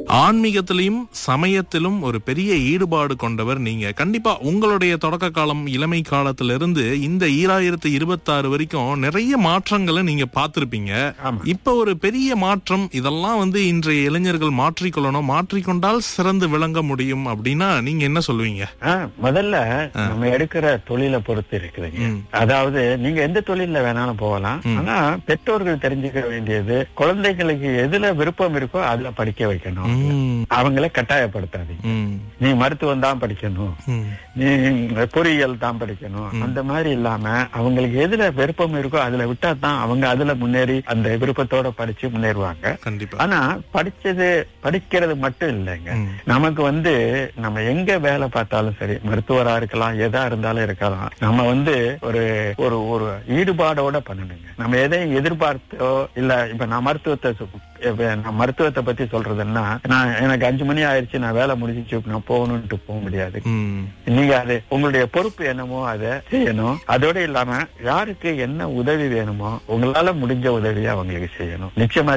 ஆன்மீகத்திலும் சமயத்திலும் ஒரு பெரிய ஈடுபாடு கொண்டவர் நீங்க கண்டிப்பா உங்களுடைய தொடக்க காலம் இளமை காலத்திலிருந்து இந்த ஈராயிரத்தி இருபத்தாறு வரைக்கும் நிறைய மாற்றங்களை நீங்க பார்த்திருப்பீங்க ஆமா. இப்ப ஒரு பெரிய மாற்றம் இதெல்லாம் வந்து இன்றைய இளைஞர்கள் மாற்றிக்கொள்ளணும் மாற்றிக்கொண்டால் சிறந்து விளங்க முடியும் அப்படின்னா நீங்க என்ன சொல்லுவீங்க ஆ, முதல்ல நம்ம எடுக்கிற தொழிலை பொறுத்து இருக்குதுங்க ம். அதாவது நீங்க எந்த தொழில்ல வேணாலும் போகலாம் ஆனா பெற்றோர்கள் தெரிஞ்சுக்க வேண்டியது குழந்தைகளுக்கு எதுல விருப்பம் இருக்கோ அதுல படிக்க வைக்கணும் ம், அவங்கள கட்டாயப்படுத்தாதீங்க ம், நீ மருத்துவம் தான் படிக்கணும் ம், நீ பொறியியல் தான் படிக்கணும் அந்த மாதிரி இல்லாம அவங்களுக்கு எதுல விருப்பம் இருக்கோ அதுல விட்டா தான் அவங்க அதுல முன்னேறி அந்த விருப்பத்தோட படிச்சு முன்னேறுவாங்க கண்டிப்பா ஆனா படிச்சது படிக்கிறது மட்டும் இல்லைங்க ம். நமக்கு வந்து நம்ம எங்க வேலை பார்த்தாலும் சரி மருத்துவரா இருக்கலாம் எதா இருந்தாலும் இருக்கலாம் நம்ம வந்து ஒரு ஒரு ஒரு ஈடுபாடோட பண்ணணுங்க நம்ம எதையும் எதிர்பார்த்தோ இல்ல இப்ப நான் மருத்துவத்தை சொ- இப்ப நான் மருத்துவத்தை பத்தி சொல்றதுன்னா நான் எனக்கு அஞ்சு மணி ஆயிடுச்சு நான் வேலை முடிஞ்சிச்சு நான் போகணும்ட்டு போக முடியாது ம், நீங்க அது உங்களுடைய பொறுப்பு என்னமோ அதை செய்யணும் அதோட இல்லாம யாருக்கு என்ன உதவி வேணுமோ உங்களால முடிஞ்ச உதவியை அவங்களுக்கு செய்யணும் நிச்சயமா